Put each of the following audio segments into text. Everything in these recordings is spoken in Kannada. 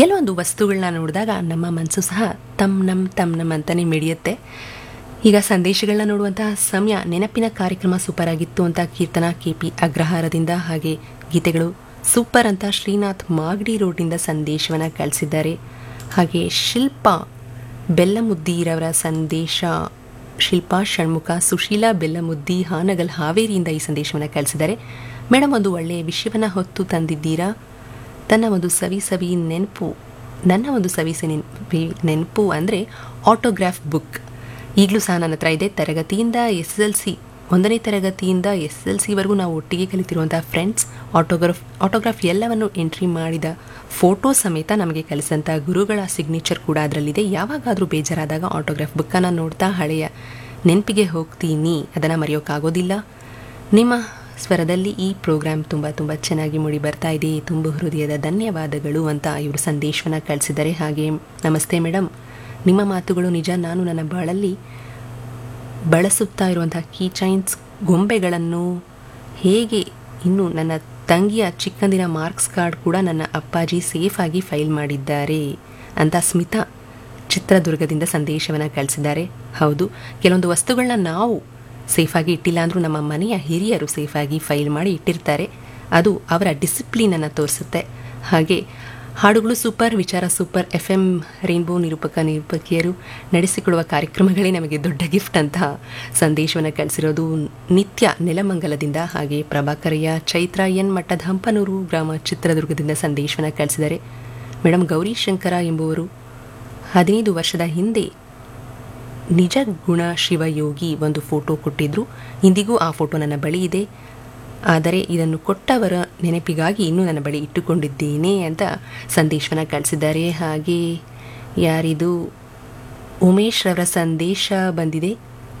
ಕೆಲವೊಂದು ವಸ್ತುಗಳನ್ನ ನೋಡಿದಾಗ ನಮ್ಮ ಮನಸ್ಸು ಸಹ ತಮ್ ನಮ್ ತಮ್ ನಮ್ ಅಂತಾನೆ ಮಿಡಿಯುತ್ತೆ ಈಗ ಸಂದೇಶಗಳನ್ನ ನೋಡುವಂತಹ ಸಮಯ ನೆನಪಿನ ಕಾರ್ಯಕ್ರಮ ಸೂಪರ್ ಆಗಿತ್ತು ಅಂತ ಕೀರ್ತನ ಕೆ ಪಿ ಅಗ್ರಹಾರದಿಂದ ಹಾಗೆ ಗೀತೆಗಳು ಸೂಪರ್ ಅಂತ ಶ್ರೀನಾಥ್ ಮಾಗಡಿ ರೋಡ್ನಿಂದ ಸಂದೇಶವನ್ನು ಕಳಿಸಿದ್ದಾರೆ ಹಾಗೆ ಶಿಲ್ಪಾ ಬೆಲ್ಲಮುದ್ದೀರವರ ಸಂದೇಶ ಶಿಲ್ಪಾ ಷಣ್ಮುಖ ಸುಶೀಲಾ ಬೆಲ್ಲಮುದ್ದಿ ಹಾನಗಲ್ ಹಾವೇರಿಯಿಂದ ಈ ಸಂದೇಶವನ್ನು ಕಳಿಸಿದ್ದಾರೆ ಮೇಡಮ್ ಒಂದು ಒಳ್ಳೆಯ ವಿಷಯವನ್ನು ಹೊತ್ತು ತಂದಿದ್ದೀರಾ ತನ್ನ ಒಂದು ಸವಿ ಸವಿ ನೆನಪು ನನ್ನ ಒಂದು ಸವಿ ಸವಿ ನೆನಪು ನೆನಪು ಅಂದರೆ ಆಟೋಗ್ರಾಫ್ ಬುಕ್ ಈಗಲೂ ಸಹ ನನ್ನ ಹತ್ರ ಇದೆ ತರಗತಿಯಿಂದ ಎಸ್ ಎಲ್ ಸಿ ಒಂದನೇ ತರಗತಿಯಿಂದ ಎಸ್ ಎಲ್ ಸಿವರೆಗೂ ನಾವು ಒಟ್ಟಿಗೆ ಕಲಿತಿರುವಂಥ ಫ್ರೆಂಡ್ಸ್ ಆಟೋಗ್ರಾಫ್ ಆಟೋಗ್ರಾಫ್ ಎಲ್ಲವನ್ನು ಎಂಟ್ರಿ ಮಾಡಿದ ಫೋಟೋ ಸಮೇತ ನಮಗೆ ಕಲಿಸಿದಂಥ ಗುರುಗಳ ಸಿಗ್ನೇಚರ್ ಕೂಡ ಅದರಲ್ಲಿದೆ ಯಾವಾಗಾದರೂ ಬೇಜಾರಾದಾಗ ಆಟೋಗ್ರಾಫ್ ಬುಕ್ಕನ್ನು ನೋಡ್ತಾ ಹಳೆಯ ನೆನಪಿಗೆ ಹೋಗ್ತೀನಿ ಅದನ್ನು ಮರೆಯೋಕ್ಕಾಗೋದಿಲ್ಲ ನಿಮ್ಮ ಸ್ವರದಲ್ಲಿ ಈ ಪ್ರೋಗ್ರಾಮ್ ತುಂಬ ತುಂಬ ಚೆನ್ನಾಗಿ ಮೂಡಿ ಬರ್ತಾ ಇದೆ ತುಂಬ ಹೃದಯದ ಧನ್ಯವಾದಗಳು ಅಂತ ಇವರು ಸಂದೇಶವನ್ನು ಕಳಿಸಿದ್ದಾರೆ ಹಾಗೆ ನಮಸ್ತೆ ಮೇಡಮ್ ನಿಮ್ಮ ಮಾತುಗಳು ನಿಜ ನಾನು ನನ್ನ ಬಾಳಲ್ಲಿ ಬಳಸುತ್ತಾ ಇರುವಂಥ ಕೀ ಚೈನ್ಸ್ ಗೊಂಬೆಗಳನ್ನು ಹೇಗೆ ಇನ್ನು ನನ್ನ ತಂಗಿಯ ಚಿಕ್ಕಂದಿನ ಮಾರ್ಕ್ಸ್ ಕಾರ್ಡ್ ಕೂಡ ನನ್ನ ಅಪ್ಪಾಜಿ ಸೇಫಾಗಿ ಫೈಲ್ ಮಾಡಿದ್ದಾರೆ ಅಂತ ಸ್ಮಿತಾ ಚಿತ್ರದುರ್ಗದಿಂದ ಸಂದೇಶವನ್ನು ಕಳಿಸಿದ್ದಾರೆ ಹೌದು ಕೆಲವೊಂದು ವಸ್ತುಗಳನ್ನ ನಾವು ಸೇಫಾಗಿ ಇಟ್ಟಿಲ್ಲ ಅಂದರೂ ನಮ್ಮ ಮನೆಯ ಹಿರಿಯರು ಸೇಫಾಗಿ ಫೈಲ್ ಮಾಡಿ ಇಟ್ಟಿರ್ತಾರೆ ಅದು ಅವರ ಡಿಸಿಪ್ಲಿನನ್ನು ತೋರಿಸುತ್ತೆ ಹಾಗೆ ಹಾಡುಗಳು ಸೂಪರ್ ವಿಚಾರ ಸೂಪರ್ ಎಫ್ ಎಮ್ ರೈನ್ಬೋ ನಿರೂಪಕ ನಿರೂಪಕಿಯರು ನಡೆಸಿಕೊಡುವ ಕಾರ್ಯಕ್ರಮಗಳೇ ನಮಗೆ ದೊಡ್ಡ ಗಿಫ್ಟ್ ಅಂತ ಸಂದೇಶವನ್ನು ಕಳಿಸಿರೋದು ನಿತ್ಯ ನೆಲಮಂಗಲದಿಂದ ಹಾಗೆ ಪ್ರಭಾಕರಯ್ಯ ಚೈತ್ರ ಎನ್ ಮಠದ ಹಂಪನೂರು ಗ್ರಾಮ ಚಿತ್ರದುರ್ಗದಿಂದ ಸಂದೇಶವನ್ನು ಕಳಿಸಿದ್ದಾರೆ ಮೇಡಮ್ ಗೌರಿ ಶಂಕರ ಎಂಬುವರು ಹದಿನೈದು ವರ್ಷದ ಹಿಂದೆ ನಿಜ ಗುಣ ಶಿವಯೋಗಿ ಒಂದು ಫೋಟೋ ಕೊಟ್ಟಿದ್ರು ಇಂದಿಗೂ ಆ ಫೋಟೋ ನನ್ನ ಬಳಿ ಇದೆ ಆದರೆ ಇದನ್ನು ಕೊಟ್ಟವರ ನೆನಪಿಗಾಗಿ ಇನ್ನೂ ನನ್ನ ಬಳಿ ಇಟ್ಟುಕೊಂಡಿದ್ದೇನೆ ಅಂತ ಸಂದೇಶವನ್ನು ಕಳಿಸಿದ್ದಾರೆ ಹಾಗೆ ಯಾರಿದು ಉಮೇಶ್ ರವರ ಸಂದೇಶ ಬಂದಿದೆ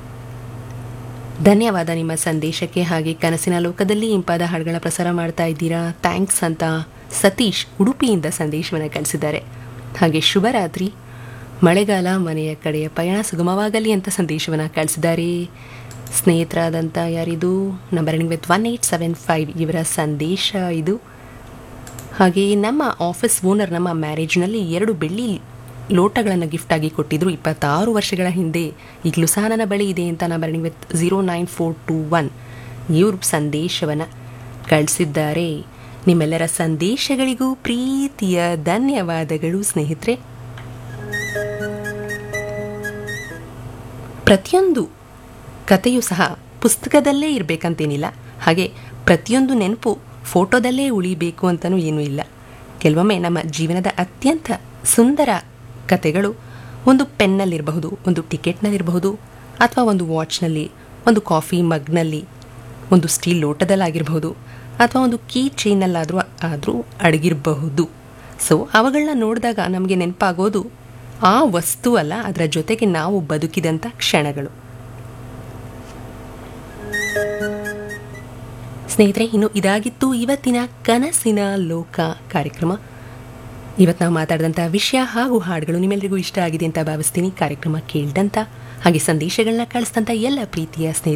ಧನ್ಯವಾದ ನಿಮ್ಮ ಸಂದೇಶಕ್ಕೆ ಹಾಗೆ ಕನಸಿನ ಲೋಕದಲ್ಲಿ ಇಂಪಾದ ಹಾಡುಗಳ ಪ್ರಸಾರ ಮಾಡ್ತಾ ಇದ್ದೀರಾ ಥ್ಯಾಂಕ್ಸ್ ಅಂತ ಸತೀಶ್ ಉಡುಪಿಯಿಂದ ಸಂದೇಶವನ್ನು ಕಳಿಸಿದ್ದಾರೆ ಹಾಗೆ ಶುಭರಾತ್ರಿ ಮಳೆಗಾಲ ಮನೆಯ ಕಡೆಯ ಪಯಣ ಸುಗಮವಾಗಲಿ ಅಂತ ಸಂದೇಶವನ್ನು ಕಳಿಸಿದ್ದಾರೆ ಸ್ನೇಹಿತರಾದಂಥ ಯಾರಿದು number ending with one eight seven five ಇವರ ಸಂದೇಶ ಇದು ಹಾಗೆ ನಮ್ಮ ಆಫೀಸ್ ಓನರ್ ನಮ್ಮ ಮ್ಯಾರೇಜ್ನಲ್ಲಿ ಎರಡು ಬೆಳ್ಳಿ ಲೋಟಗಳನ್ನು ಗಿಫ್ಟ್ ಆಗಿ ಕೊಟ್ಟಿದ್ರು ಇಪ್ಪತ್ತಾರು ವರ್ಷಗಳ ಹಿಂದೆ ಈಗಲೂ ಸಹ ನನ್ನ ಬಳಿ ಇದೆ ಅಂತ number ending with zero nine four two one ಇವರು ಸಂದೇಶವನ್ನು ಕಳಿಸಿದ್ದಾರೆ ನಿಮ್ಮೆಲ್ಲರ ಸಂದೇಶಗಳಿಗೂ ಪ್ರೀತಿಯ ಧನ್ಯವಾದಗಳು ಸ್ನೇಹಿತರೆ ಪ್ರತಿಯೊಂದು ಕಥೆಯೂ ಸಹ ಪುಸ್ತಕದಲ್ಲೇ ಇರಬೇಕಂತೇನಿಲ್ಲ ಹಾಗೆ ಪ್ರತಿಯೊಂದು ನೆನಪು ಫೋಟೋದಲ್ಲೇ ಉಳಿಬೇಕು ಅಂತಲೂ ಏನೂ ಇಲ್ಲ ಕೆಲವೊಮ್ಮೆ ನಮ್ಮ ಜೀವನದ ಅತ್ಯಂತ ಸುಂದರ ಕಥೆಗಳು ಒಂದು ಪೆನ್ನಲ್ಲಿರಬಹುದು ಒಂದು ಟಿಕೆಟ್ನಲ್ಲಿರಬಹುದು ಅಥವಾ ಒಂದು ವಾಚ್ನಲ್ಲಿ ಒಂದು ಕಾಫಿ ಮಗ್ನಲ್ಲಿ ಒಂದು ಸ್ಟೀಲ್ ಲೋಟದಲ್ಲಾಗಿರಬಹುದು ಅಥವಾ ಒಂದು ಕೀ ಚೈನಲ್ಲಾದರೂ ಆದರೂ ಅಡಗಿರಬಹುದು ಸೊ ಅವುಗಳನ್ನ ನೋಡಿದಾಗ ನಮಗೆ ನೆನಪಾಗೋದು ಆ ವಸ್ತು ಅಲ್ಲ ಅದರ ಜೊತೆಗೆ ನಾವು ಬದುಕಿದಂಥ ಕ್ಷಣಗಳು ಸ್ನೇಹಿತರೆ ಇನ್ನು ಇದಾಗಿತ್ತು ಇವತ್ತಿನ ಕನಸಿನ ಲೋಕ ಕಾರ್ಯಕ್ರಮ ಇವತ್ತು ನಾವು ಮಾತಾಡಿದಂಥ ವಿಷಯ ಹಾಗೂ ಹಾಡುಗಳು ನಿಮ್ಮೆಲ್ಲರಿಗೂ ಇಷ್ಟ ಆಗಿದೆ ಅಂತ ಭಾವಿಸ್ತೀನಿ ಕಾರ್ಯಕ್ರಮ ಕೇಳಿದಂಥ ಹಾಗೆ ಸಂದೇಶಗಳನ್ನ ಕಳಿಸಿದಂಥ ಎಲ್ಲ ಪ್ರೀತಿಯ ಸ್ನೇಹಿತರು